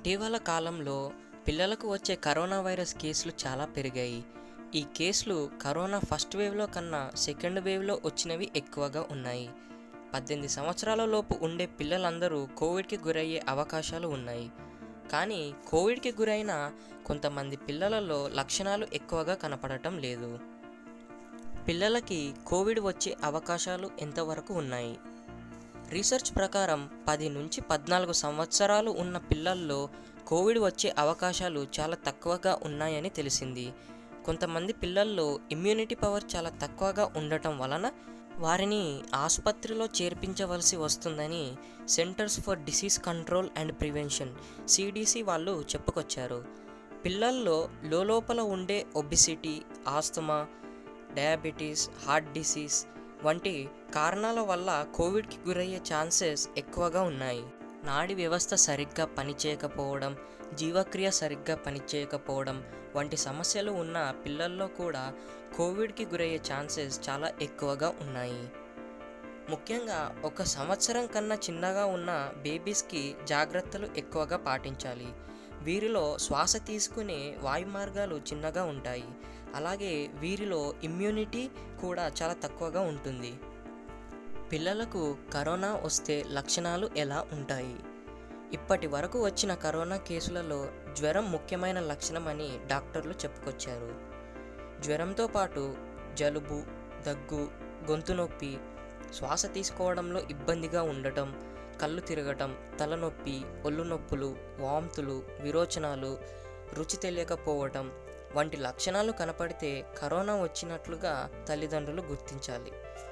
ఇటీవల కాలంలో పిల్లలకు వచ్చే కరోనా వైరస్ కేసులు చాలా పెరిగాయి ఈ కేసులు కరోనా ఫస్ట్ వేవ్లో కన్నా సెకండ్ వేవ్లో వచ్చినవి ఎక్కువగా ఉన్నాయి పద్దెనిమిది సంవత్సరాల లోపు ఉండే పిల్లలందరూ కోవిడ్కి గురయ్యే అవకాశాలు ఉన్నాయి కానీ కోవిడ్కి గురైన కొంతమంది పిల్లలలో లక్షణాలు ఎక్కువగా కనపడటం లేదు పిల్లలకి కోవిడ్ వచ్చే అవకాశాలు ఎంతవరకు ఉన్నాయి రీసెర్చ్ ప్రకారం పది నుంచి పద్నాలుగు సంవత్సరాలు ఉన్న పిల్లల్లో కోవిడ్ వచ్చే అవకాశాలు చాలా తక్కువగా ఉన్నాయని తెలిసింది కొంతమంది పిల్లల్లో ఇమ్యూనిటీ పవర్ చాలా తక్కువగా ఉండటం వలన వారిని ఆసుపత్రిలో చేర్పించవలసి వస్తుందని Centers for Disease Control and Prevention CDC వాళ్ళు చెప్పుకొచ్చారు పిల్లల్లో లోపల ఉండే obesity asthma diabetes heart disease వంటి కారణాల వల్ల కోవిడ్కి గురయ్యే ఛాన్సెస్ ఎక్కువగా ఉన్నాయి నాడి వ్యవస్థ సరిగ్గా పనిచేయకపోవడం జీవక్రియ సరిగ్గా పనిచేయకపోవడం వంటి సమస్యలు ఉన్న పిల్లల్లో కూడా కోవిడ్కి గురయ్యే ఛాన్సెస్ చాలా ఎక్కువగా ఉన్నాయి ముఖ్యంగా ఒక సంవత్సరం కన్నా చిన్నగా ఉన్న బేబీస్కి జాగ్రత్తలు ఎక్కువగా పాటించాలి వీరిలో శ్వాస తీసుకునే వాయు మార్గాలు చిన్నగా ఉంటాయి అలాగే వీరిలో ఇమ్యూనిటీ కూడా చాలా తక్కువగా ఉంటుంది పిల్లలకు కరోనా వస్తే లక్షణాలు ఎలా ఉంటాయి ఇప్పటి వరకు వచ్చిన కరోనా కేసులలో జ్వరం ముఖ్యమైన లక్షణం అని డాక్టర్లు చెప్పుకొచ్చారు జ్వరంతో పాటు జలుబు దగ్గు గొంతు నొప్పి శ్వాస తీసుకోవడంలో ఇబ్బందిగా ఉండటం కళ్ళు తిరగటం తలనొప్పి ఒళ్ళు నొప్పులు వాంతులు విరోచనాలు రుచి తెలియకపోవటం వంటి లక్షణాలు కనపడితే కరోనా వచ్చినట్లుగా తల్లిదండ్రులు గుర్తించాలి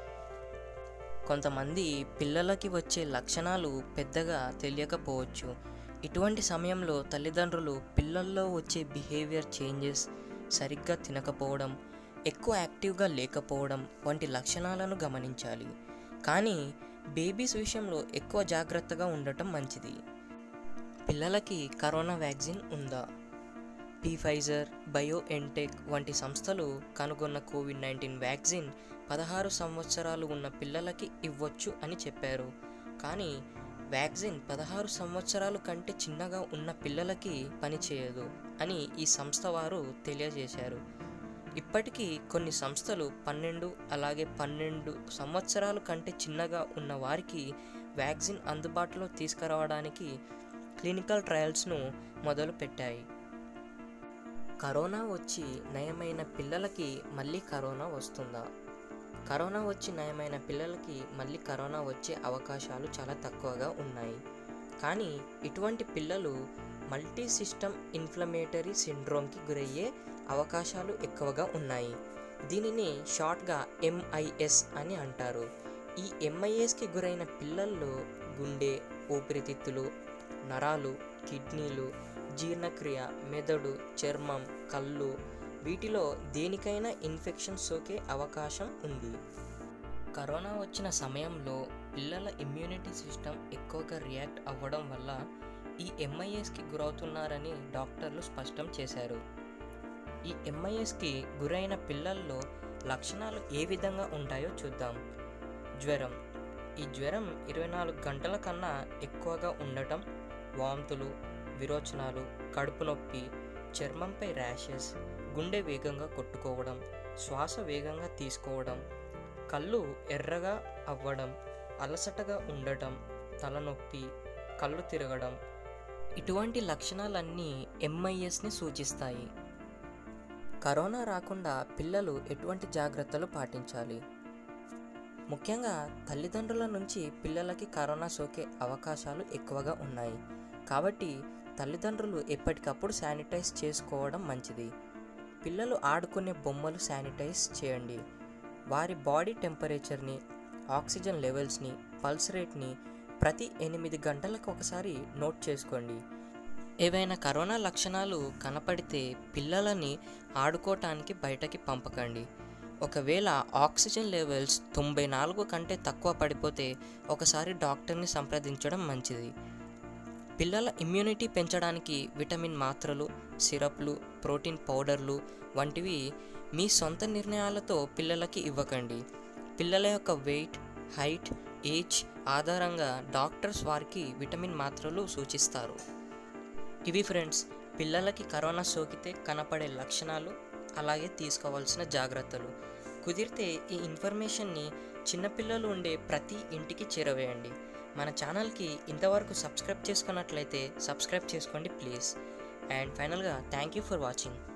కొంతమంది పిల్లలకి వచ్చే లక్షణాలు పెద్దగా తెలియకపోవచ్చు ఇటువంటి సమయంలో తల్లిదండ్రులు పిల్లల్లో వచ్చే బిహేవియర్ చేంజెస్ సరిగ్గా తినకపోవడం ఎక్కువ యాక్టివ్గా లేకపోవడం వంటి లక్షణాలను గమనించాలి కానీ బేబీస్ విషయంలో ఎక్కువ జాగ్రత్తగా ఉండటం మంచిది పిల్లలకి కరోనా వ్యాక్సిన్ ఉందా పీ ఫైజర్ బయో ఎన్టెక్ వంటి సంస్థలు కనుగొన్న కోవిడ్ నైన్టీన్ వ్యాక్సిన్ పదహారు సంవత్సరాలు ఉన్న పిల్లలకి ఇవ్వచ్చు అని చెప్పారు కానీ వ్యాక్సిన్ పదహారు సంవత్సరాలు కంటే చిన్నగా ఉన్న పిల్లలకి పనిచేయదు అని ఈ సంస్థ వారు తెలియజేశారు ఇప్పటికీ కొన్ని సంస్థలు పన్నెండు అలాగే పన్నెండు సంవత్సరాల కంటే చిన్నగా ఉన్న వారికి వ్యాక్సిన్ అందుబాటులో తీసుకురావడానికి క్లినికల్ ట్రయల్స్ను మొదలుపెట్టాయి కరోనా వచ్చి నయమైన పిల్లలకి మళ్ళీ కరోనా వస్తుందా కరోనా వచ్చి నయమైన పిల్లలకి మళ్ళీ కరోనా వచ్చే అవకాశాలు చాలా తక్కువగా ఉన్నాయి కానీ ఇటువంటి పిల్లలు మల్టీ సిస్టమ్ ఇన్ఫ్లమేటరీ సిండ్రోమ్కి గురయ్యే అవకాశాలు ఎక్కువగా ఉన్నాయి దీనిని షార్ట్గా ఎంఐఎస్ అని అంటారు ఈ ఎంఐఎస్కి గురైన పిల్లల్లో గుండె ఊపిరితిత్తులు నరాలు కిడ్నీలు జీర్ణక్రియ మెదడు చర్మం కళ్ళు వీటిలో దేనికైనా ఇన్ఫెక్షన్ సోకే అవకాశం ఉంది కరోనా వచ్చిన సమయంలో పిల్లల ఇమ్యూనిటీ సిస్టమ్ ఎక్కువగా రియాక్ట్ అవ్వడం వల్ల ఈ ఎంఐఎస్కి గురవుతున్నారని డాక్టర్లు స్పష్టం చేశారు ఈ ఎంఐఎస్కి గురైన పిల్లల్లో లక్షణాలు ఏ విధంగా ఉంటాయో చూద్దాం జ్వరం ఈ జ్వరం ఇరవై నాలుగు గంటల కన్నా ఎక్కువగా ఉండటం వాంతులు విరోచనాలు కడుపు నొప్పి చర్మంపై ర్యాషెస్ గుండె వేగంగా కొట్టుకోవడం శ్వాస వేగంగా తీసుకోవడం కళ్ళు ఎర్రగా అవ్వడం అలసటగా ఉండటం తలనొప్పి కళ్ళు తిరగడం ఇటువంటి లక్షణాలన్నీ ఎంఐఎస్ని సూచిస్తాయి కరోనా రాకుండా పిల్లలు ఎటువంటి జాగ్రత్తలు పాటించాలి ముఖ్యంగా తల్లిదండ్రుల నుంచి పిల్లలకి కరోనా సోకే అవకాశాలు ఎక్కువగా ఉన్నాయి కాబట్టి తల్లిదండ్రులు ఎప్పటికప్పుడు శానిటైజ్ చేసుకోవడం మంచిది పిల్లలు ఆడుకునే బొమ్మలు శానిటైజ్ చేయండి వారి బాడీ టెంపరేచర్ని ఆక్సిజన్ లెవెల్స్ని పల్స్ రేట్ని ప్రతి ఎనిమిది గంటలకు ఒకసారి నోట్ చేసుకోండి ఏవైనా కరోనా లక్షణాలు కనపడితే పిల్లలని ఆడుకోవటానికి బయటకి పంపకండి ఒకవేళ ఆక్సిజన్ లెవెల్స్ తొంభై నాలుగు కంటే తక్కువ పడిపోతే ఒకసారి డాక్టర్ని సంప్రదించడం మంచిది పిల్లల ఇమ్యూనిటీ పెంచడానికి విటమిన్ మాత్రలు సిరప్లు ప్రోటీన్ పౌడర్లు వంటివి మీ సొంత నిర్ణయాలతో పిల్లలకి ఇవ్వకండి పిల్లల యొక్క వెయిట్ హైట్ ఏజ్ ఆధారంగా డాక్టర్స్ వారికి విటమిన్ మాత్రలు సూచిస్తారు ఇవి ఫ్రెండ్స్ పిల్లలకి కరోనా సోకితే కనపడే లక్షణాలు అలాగే తీసుకోవాల్సిన జాగ్రత్తలు కుదిరితే ఈ ఇన్ఫర్మేషన్ని చిన్నపిల్లలు ఉండే ప్రతి ఇంటికి చేరవేయండి మన ఛానల్కి ఇంతవరకు సబ్స్క్రైబ్ చేసుకున్నట్లయితే సబ్స్క్రైబ్ చేసుకోండి ప్లీజ్ అండ్ ఫైనల్గా థ్యాంక్ యూ ఫర్ వాచింగ్